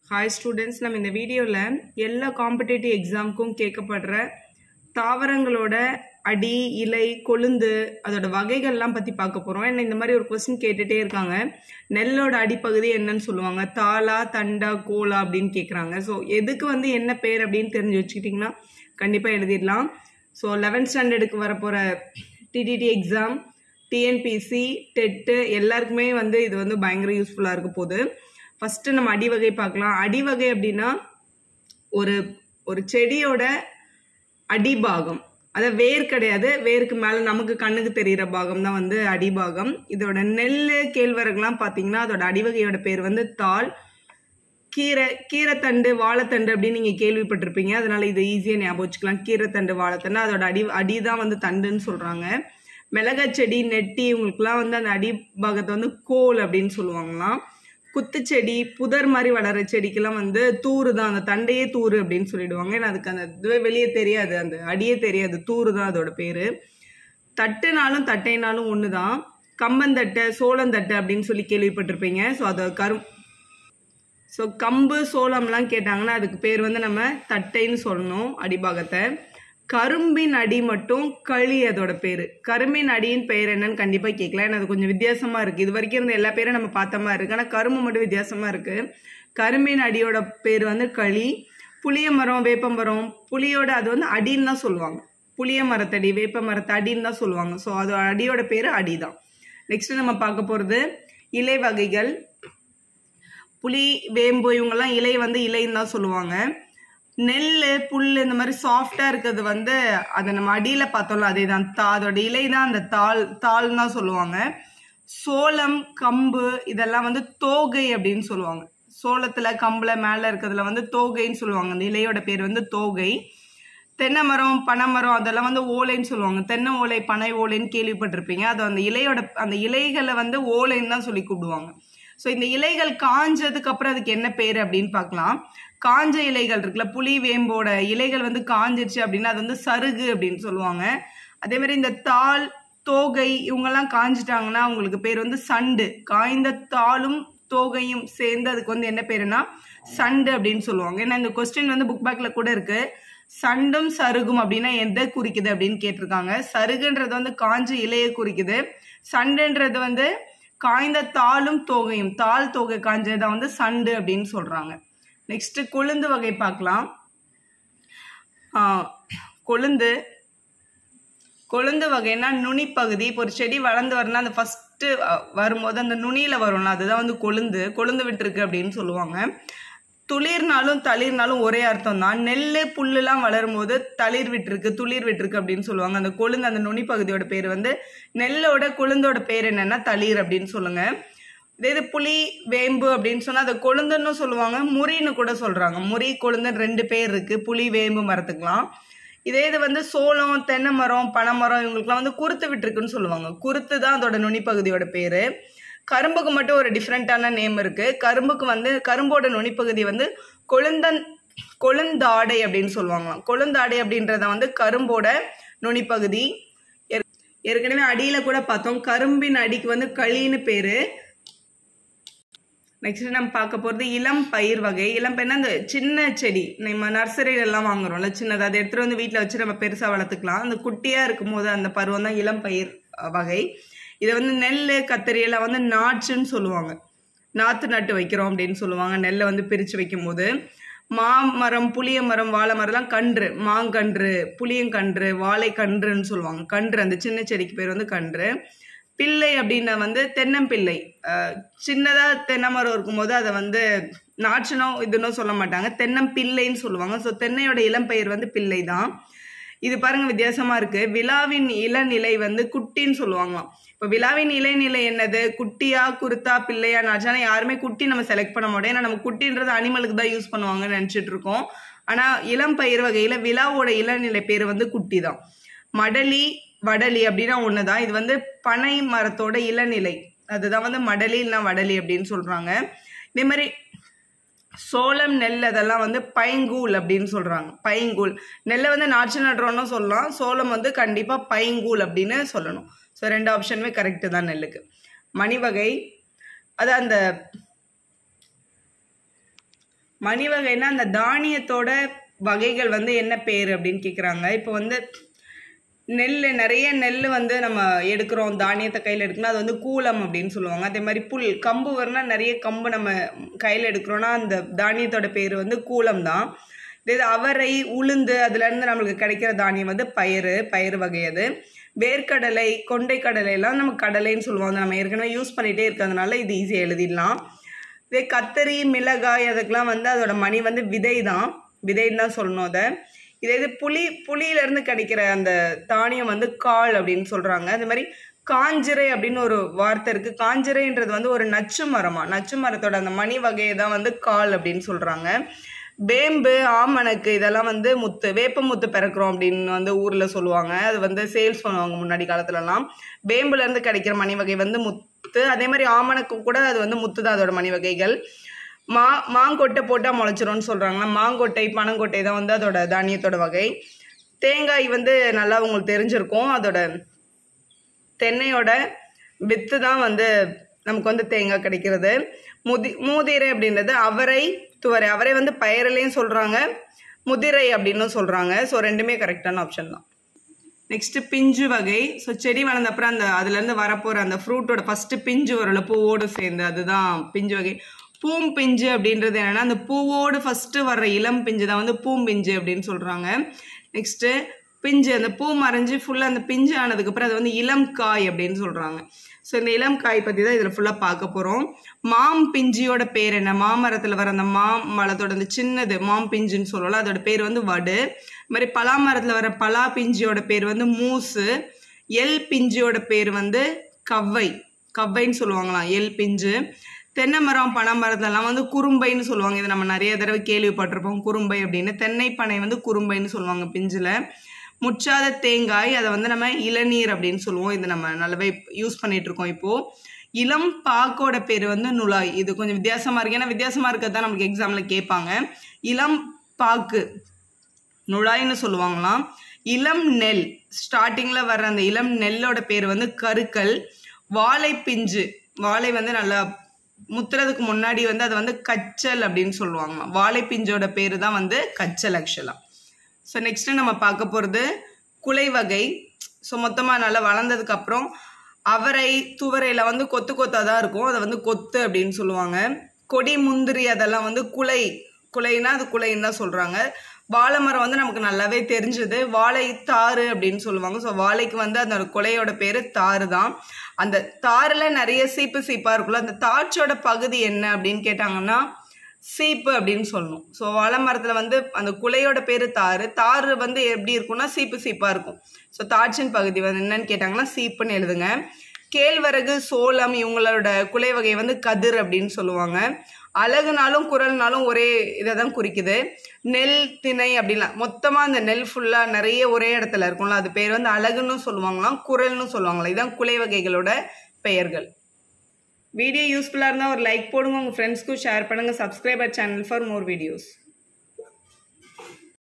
hi students நம்ம இந்த வீடியோவில் எல்லா காம்படேட்டிவ் எக்ஸாமுக்கும் கேட்கப்படுற தாவரங்களோட அடி இலை கொழுந்து அதோட வகைகள்லாம் பற்றி பார்க்க போகிறோம் ஏன்னா இந்த மாதிரி ஒரு கொஸ்டின் கேட்டுகிட்டே இருக்காங்க நெல்லோட அடிப்பகுதி என்னன்னு சொல்லுவாங்க தாளா தண்டா கோலா அப்படின்னு கேட்குறாங்க ஸோ எதுக்கு வந்து என்ன பேர் அப்படின்னு தெரிஞ்சு வச்சுக்கிட்டிங்கன்னா கண்டிப்பாக எழுதிடலாம் ஸோ லெவன்த் ஸ்டாண்டர்டுக்கு வரப்போகிற டிடிடி எக்ஸாம் டிஎன்பிசி டெட்டு எல்லாருக்குமே வந்து இது வந்து பயங்கர யூஸ்ஃபுல்லாக இருக்க போகுது ஃபஸ்ட்டு நம்ம அடிவகை பார்க்கலாம் அடிவகை அப்படின்னா ஒரு ஒரு செடியோட அடிபாகம் அதை வேர் கிடையாது வேருக்கு மேலே நமக்கு கண்ணுக்கு தெரிகிற பாகம் தான் வந்து அடிபாகம் இதோட நெல் கேழ்வரகுலாம் பார்த்தீங்கன்னா அதோட அடிவகையோட பேர் வந்து தாள் கீரை கீரைத்தண்டு வாழைத்தண்டு அப்படின்னு நீங்கள் கேள்விப்பட்டிருப்பீங்க அதனால இதை ஈஸியாக ஞாபகம் வச்சுக்கலாம் கீரைத்தண்டு வாழைத்தண்டு அதோட அடி அடி தான் வந்து தண்டுன்னு சொல்கிறாங்க மிளகாய் செடி நெட்டி இவங்களுக்குலாம் வந்து அந்த அடிபாகத்தை வந்து கோல் அப்படின்னு சொல்லுவாங்களாம் குத்துச்செடி புதர் மாதிரி வளர செடிக்கெல்லாம் வந்து தூறு தான் அந்த தண்டையே தூறு அப்படின்னு சொல்லிடுவாங்க ஏன்னா அதுக்கு அந்த இதுவே வெளியே தெரியாது அந்த அடியே தெரியாது தூறு தான் அதோட பேர் தட்டுனாலும் தட்டைனாலும் ஒன்று தான் கம்பந்தட்டை சோளந்தட்டை அப்படின்னு சொல்லி கேள்விப்பட்டிருப்பீங்க ஸோ அதை கரும் ஸோ கம்பு சோளம்லாம் கேட்டாங்கன்னா அதுக்கு பேர் வந்து நம்ம தட்டைன்னு சொல்லணும் அடிபாகத்தை கரும்பின் அடி மட்டும் களி அதோட பேர் கரும்பின் அடியின் பெயர் என்னன்னு கண்டிப்பாக கேட்கலாம் ஏன்னா அது கொஞ்சம் வித்தியாசமாக இருக்குது இது வரைக்கும் இருந்த எல்லா பேரும் நம்ம பார்த்த மாதிரி இருக்குது ஆனால் கரும்பு மட்டும் வித்தியாசமாக இருக்குது கரும்பின் அடியோட பேர் வந்து களி புளிய மரம் வேப்ப மரம் புளியோட அது வந்து அடின்னு தான் சொல்லுவாங்க புளிய மரத்தடி வேப்ப மரத்தை அடின்னு தான் சொல்லுவாங்க ஸோ அது அடியோட பேர் அடி தான் நெக்ஸ்ட் நம்ம பார்க்க போகிறது இலை வகைகள் புளி வேம்பு இவங்கெல்லாம் இலை வந்து இலைன்னு தான் சொல்லுவாங்க நெல் புல் இந்த மாதிரி சாஃப்டாக இருக்கிறது வந்து அதை நம்ம அடியில் பார்த்தோம்ல அதே தான் தா அதோட இலை தான் அந்த தாள் தாள்னு தான் சொல்லுவாங்க சோளம் கம்பு இதெல்லாம் வந்து தோகை அப்படின்னு சொல்லுவாங்க சோளத்தில் கம்பில் மேலே இருக்கிறதுல வந்து தோகைன்னு சொல்லுவாங்க அந்த இலையோட பேர் வந்து தோகை தென்னை மரம் பனைமரம் அதெல்லாம் வந்து ஓலைன்னு சொல்லுவாங்க தென்னை ஓலை பனை ஓலைன்னு கேள்விப்பட்டிருப்பீங்க அது அந்த இலையோட அந்த இலைகளை வந்து ஓலைன்னு தான் சொல்லி கூப்பிடுவாங்க ஸோ இந்த இலைகள் காஞ்சதுக்கு அப்புறம் அதுக்கு என்ன பேர் அப்படின்னு பார்க்கலாம் காஞ்ச இலைகள் இருக்குல்ல புளி வேம்போட இலைகள் வந்து காஞ்சிருச்சு அப்படின்னா அது வந்து சருகு அப்படின்னு சொல்லுவாங்க அதே மாதிரி இந்த தாள் தோகை இவங்கெல்லாம் காஞ்சிட்டாங்கன்னா அவங்களுக்கு பேர் வந்து சண்டு காய்ந்த தாளும் தோகையும் சேர்ந்து அதுக்கு வந்து என்ன பேருனா சண்டு அப்படின்னு சொல்லுவாங்க ஏன்னா இந்த கொஸ்டின் வந்து புக் பேக்ல கூட இருக்கு சண்டும் சருகும் அப்படின்னா எதை குறிக்குது அப்படின்னு கேட்டிருக்காங்க சருகுன்றது வந்து காஞ்ச இலையை குறிக்குது சண்டுன்றது வந்து காய்ந்த தாளும் தோகையும் தாள் தோகை காஞ்சதை வந்து சண்டு அப்படின்னு சொல்றாங்க நெக்ஸ்ட் கொழுந்து வகை பார்க்கலாம் கொழுந்து கொழுந்து வகைன்னா நுனி பகுதி இப்போ ஒரு செடி வளர்ந்து வரணும்னா அந்த ஃபஸ்ட்டு வரும்போது அந்த நுனியில் வரும்ல அதுதான் வந்து கொழுந்து கொழுந்து விட்டுருக்கு அப்படின்னு சொல்லுவாங்க துளிர்னாலும் தளிர்னாலும் ஒரே அர்த்தம் தான் நெல் புல்லுலாம் வளரும் போது தளிர் விட்டுருக்கு துளிர் விட்டுருக்கு அப்படின்னு சொல்லுவாங்க அந்த கொழுந்து அந்த நுனி பகுதியோட பேர் வந்து நெல்லோட கொழுந்தோட பேர் என்னன்னா தளிர் அப்படின்னு சொல்லுங்க இதே இது புளி வேம்பு அப்படின்னு சொன்னால் அதை கொழுந்துன்னு சொல்லுவாங்க முறின்னு கூட சொல்கிறாங்க முறி கொழுந்துன்னு ரெண்டு பேர் இருக்குது புளி வேம்பு மரத்துக்கெலாம் இதே இது வந்து சோளம் தென்னை மரம் பனை மரம் இவங்களுக்குலாம் வந்து குருத்து விட்டுருக்குன்னு சொல்லுவாங்க குருத்து தான் அதோட நுனிப்பகுதியோட பேர் கரும்புக்கு மட்டும் ஒரு டிஃப்ரெண்ட்டான நேம் இருக்குது கரும்புக்கு வந்து கரும்போட நுனிப்பகுதி வந்து கொழுந்தன் கொழுந்தாடை அப்படின்னு சொல்லுவாங்களாம் கொழுந்தாடை அப்படின்றத வந்து கரும்போட நுனிப்பகுதி ஏற்கனவே அடியில் கூட பார்த்தோம் கரும்பின் அடிக்கு வந்து களின்னு பேர் நெக்ஸ்ட் நம்ம பார்க்க போகிறது இளம் பயிர் வகை இளம் பயிர்னா அந்த சின்ன செடி நம்ம நர்சரியிலலாம் வாங்குறோம்ல சின்னது அதை எடுத்துகிட்டு வந்து வீட்டில் வச்சு நம்ம பெருசாக வளர்த்துக்கலாம் அந்த குட்டியாக இருக்கும் போது அந்த பருவம் தான் இளம் பயிர் வகை இதை வந்து நெல் கத்திரியெல்லாம் வந்து நாற்றுன்னு சொல்லுவாங்க நாற்று நட்டு வைக்கிறோம் அப்படின்னு சொல்லுவாங்க நெல்லை வந்து பிரித்து வைக்கும் போது மாமரம் புளிய மரம் வாழை மரம்லாம் கன்று மாங்கன்று புளியங்கன்று வாழைக்கன்றுன்னு சொல்லுவாங்க கன்று அந்த சின்ன செடிக்கு பேர் வந்து கன்று பிள்ளை அப்படின்னா வந்து தென்னம்பிள்ளை சின்னதாக தென்னை மரம் இருக்கும்போது அதை வந்து நாற்றுனோ இதுனோ சொல்ல மாட்டாங்க தென்னம்பிள்ளைன்னு சொல்லுவாங்க ஸோ தென்னையோட இளம்பெயர் வந்து பிள்ளை தான் இது பாருங்க வித்தியாசமா இருக்கு விழாவின் இளநிலை வந்து குட்டின்னு சொல்லுவாங்களாம் இப்போ விழாவின் இலைநிலை என்னது குட்டியா குருத்தா பிள்ளையா நாச்சானா யாருமே குட்டி நம்ம செலக்ட் பண்ண மாட்டோம் ஏன்னா நம்ம குட்டின்றது அனிமலுக்கு தான் யூஸ் பண்ணுவாங்கன்னு நினச்சிட்டு இருக்கோம் ஆனால் இளம் பயிர் வகையில் விழாவோட இளநிலை பேர் வந்து குட்டி தான் மடலி வடலி அப்படின்னா ஒன்று தான் இது வந்து பனை மரத்தோட இளநிலை அதுதான் வந்து மடலி இல்லைனா வடலி அப்படின்னு சொல்கிறாங்க இதே மாதிரி சோளம் நெல் அதெல்லாம் வந்து பைங்கூல் அப்படின்னு சொல்கிறாங்க பைங்கூல் நெல்லை வந்து நாற்று நடுறோன்னு சொல்லலாம் சோளம் வந்து கண்டிப்பாக பைங்கூல் அப்படின்னு சொல்லணும் ஸோ ரெண்டு ஆப்ஷனுமே கரெக்டு தான் நெல்லுக்கு மணி வகை அது அந்த மணி வகைன்னா அந்த தானியத்தோட வகைகள் வந்து என்ன பேர் அப்படின்னு கேட்குறாங்க இப்போ வந்து நெல் நிறைய நெல் வந்து நம்ம எடுக்கிறோம் தானியத்தை கையில் எடுக்கணும் அது வந்து கூலம் அப்படின்னு சொல்லுவாங்க அதே மாதிரி புல் கம்பு வரனா நிறைய கம்பு நம்ம கையில் எடுக்கிறோன்னா அந்த தானியத்தோட பேர் வந்து கூலம் தான் இது அவரை உளுந்து அதுலேருந்து நம்மளுக்கு கிடைக்கிற தானியம் வந்து பயிறு பயிறு வகை அது வேர்க்கடலை கொண்டை கடலை எல்லாம் நம்ம கடலைன்னு சொல்லுவோம் அதை நம்ம ஏற்கனவே யூஸ் பண்ணிகிட்டே இருக்கிறதுனால இது ஈஸியாக எழுதிடலாம் இதே கத்தரி மிளகாய் அதுக்கெலாம் வந்து அதோட மணி வந்து விதை தான் விதைன்னு தான் சொல்லணும் அதை இதே இது புளி புளியிலேருந்து கிடைக்கிற அந்த தானியம் வந்து காள் அப்படின்னு சொல்கிறாங்க அது மாதிரி காஞ்சிரை அப்படின்னு ஒரு வார்த்தை இருக்குது காஞ்சிரைன்றது வந்து ஒரு நச்சு மரமா நச்சு மரத்தோட அந்த மணி வகையை தான் வந்து காள் அப்படின்னு சொல்கிறாங்க வேம்பு ஆமணக்கு இதெல்லாம் வந்து முத்து வேப்ப முத்து பிறக்கிறோம் அப்படின்னு வந்து ஊரில் சொல்லுவாங்க அது வந்து சேல்ஸ் பண்ணுவாங்க முன்னாடி காலத்துலலாம் வேம்புலேருந்து கிடைக்கிற மணி வகை வந்து முத்து அதே மாதிரி ஆமணக்கு கூட அது வந்து முத்து தான் அதோட மணி வகைகள் மா மாங்கொட்டை போட்டால் முளைச்சிரும்னு சொல்கிறாங்க மாங்கொட்டை பனங்கொட்டை தான் வந்து அதோட தானியத்தோட வகை தேங்காய் வந்து நல்லா உங்களுக்கு தெரிஞ்சிருக்கும் அதோட தென்னையோட வித்து தான் வந்து நமக்கு வந்து தேங்காய் கிடைக்கிறது முதி மூதிரை அப்படின்றது அவரை துவரை அவரை வந்து பயிரிலையும் சொல்கிறாங்க முதிரை அப்படின்னு சொல்கிறாங்க ஸோ ரெண்டுமே கரெக்டான ஆப்ஷன் தான் நெக்ஸ்ட்டு பிஞ்சு வகை ஸோ செடி வளர்ந்த அப்புறம் அந்த அதுலேருந்து வரப்போகிற அந்த ஃப்ரூட்டோட ஃபஸ்ட்டு பிஞ்சு வரல பூவோடு சேர்ந்து அதுதான் பிஞ்சு வகை பூம் பிஞ்சு அப்படின்றது என்னென்னா அந்த பூவோடு ஃபஸ்ட்டு வர்ற இளம் பிஞ்சு தான் வந்து பூம்பிஞ்சு அப்படின்னு சொல்கிறாங்க நெக்ஸ்ட்டு பிஞ்சு அந்த பூ மறைஞ்சு ஃபுல்லாக அந்த பிஞ்சு ஆனதுக்கப்புறம் அது வந்து இளம் காய் அப்படின்னு சொல்கிறாங்க ஸோ இந்த இளம் காய் பற்றி தான் இதில் ஃபுல்லாக பார்க்க போகிறோம் மாம் பிஞ்சியோட பேர் என்ன மாமரத்தில் வர அந்த மாம் மரத்தோட அந்த சின்னது மாம் பிஞ்சுன்னு சொல்லலாம் அதோட பேர் வந்து வடு இது மாதிரி பலா மரத்தில் வர பலா பிஞ்சியோட பேர் வந்து மூசு எல் பிஞ்சியோட பேர் வந்து கவ்வை கவ்வைன்னு சொல்லுவாங்களாம் எல் பிஞ்சு தென்னை மரம் பனை மரத்துலலாம் வந்து குறும்பைன்னு சொல்லுவாங்க இதை நம்ம நிறைய தடவை கேள்விப்பட்டிருப்போம் குறும்பை அப்படின்னு தென்னை பனை வந்து குறும்பைன்னு சொல்லுவாங்க பிஞ்சில் முச்சாத தேங்காய் அதை வந்து நம்ம இளநீர் அப்படின்னு சொல்லுவோம் இது நம்ம நல்லாவே யூஸ் பண்ணிட்டு இருக்கோம் இப்போது இளம் பாக்கோட பேர் வந்து நுழாய் இது கொஞ்சம் வித்தியாசமாக இருக்கு ஏன்னா வித்தியாசமாக இருக்கிறது தான் நமக்கு எக்ஸாமில் கேட்பாங்க இளம் பாக்கு நுழாய்னு சொல்லுவாங்களாம் இளம் நெல் ஸ்டார்டிங்கில் வர்ற அந்த இளம் நெல்லோட பேர் வந்து கருக்கல் வாழை பிஞ்சு வாழை வந்து நல்லா முத்துறதுக்கு முன்னாடி வந்து அதை வந்து கச்சல் அப்படின்னு சொல்லுவாங்க வாழை பிஞ்சோட பேர் தான் வந்து கச்சல் ஆக்சுவலாக ஸோ நெக்ஸ்ட்டு நம்ம பார்க்க போகிறது குலை வகை ஸோ மொத்தமாக நல்லா வளர்ந்ததுக்கப்புறம் அவரை துவரையில் வந்து கொத்து கொத்தாக தான் இருக்கும் அதை வந்து கொத்து அப்படின்னு சொல்லுவாங்க கொடி முந்திரி அதெல்லாம் வந்து குலை குலைனா அது குலைன்னு தான் சொல்கிறாங்க வாழை மரம் வந்து நமக்கு நல்லாவே தெரிஞ்சது வாழை தாறு அப்படின்னு சொல்லுவாங்க ஸோ வாழைக்கு வந்து அந்த குலையோட பேர் தாறு தான் அந்த தாரில் நிறைய சீப்பு சீப்பாக இருக்குல்ல அந்த தாட்சோட பகுதி என்ன அப்படின்னு கேட்டாங்கன்னா சீப்பு அப்படின்னு சொல்லணும் ஸோ வாழை மரத்தில் வந்து அந்த குலையோட பேர் தாறு தாறு வந்து எப்படி இருக்கும்னா சீப்பு சீப்பாக இருக்கும் ஸோ தாட்சின் பகுதி வந்து என்னன்னு கேட்டாங்கன்னா சீப்புன்னு எழுதுங்க கேழ்வரகு சோளம் இவங்களோட குலை வகை வந்து கதிர் அப்படின்னு சொல்லுவாங்க அழகுனாலும் குரல்னாலும் ஒரே இதை தான் குறிக்குது நெல் திணை அப்படின்லாம் மொத்தமாக அந்த நெல் ஃபுல்லாக நிறைய ஒரே இடத்துல இருக்கும்ல அது பேர் வந்து அழகுன்னு சொல்லுவாங்களாம் குரல்னு சொல்லுவாங்களாம் இதுதான் குலை வகைகளோட பெயர்கள் வீடியோ யூஸ்ஃபுல்லாக இருந்தால் ஒரு லைக் போடுங்க உங்கள் ஃப்ரெண்ட்ஸ்க்கும் ஷேர் பண்ணுங்கள் subscriber channel for more videos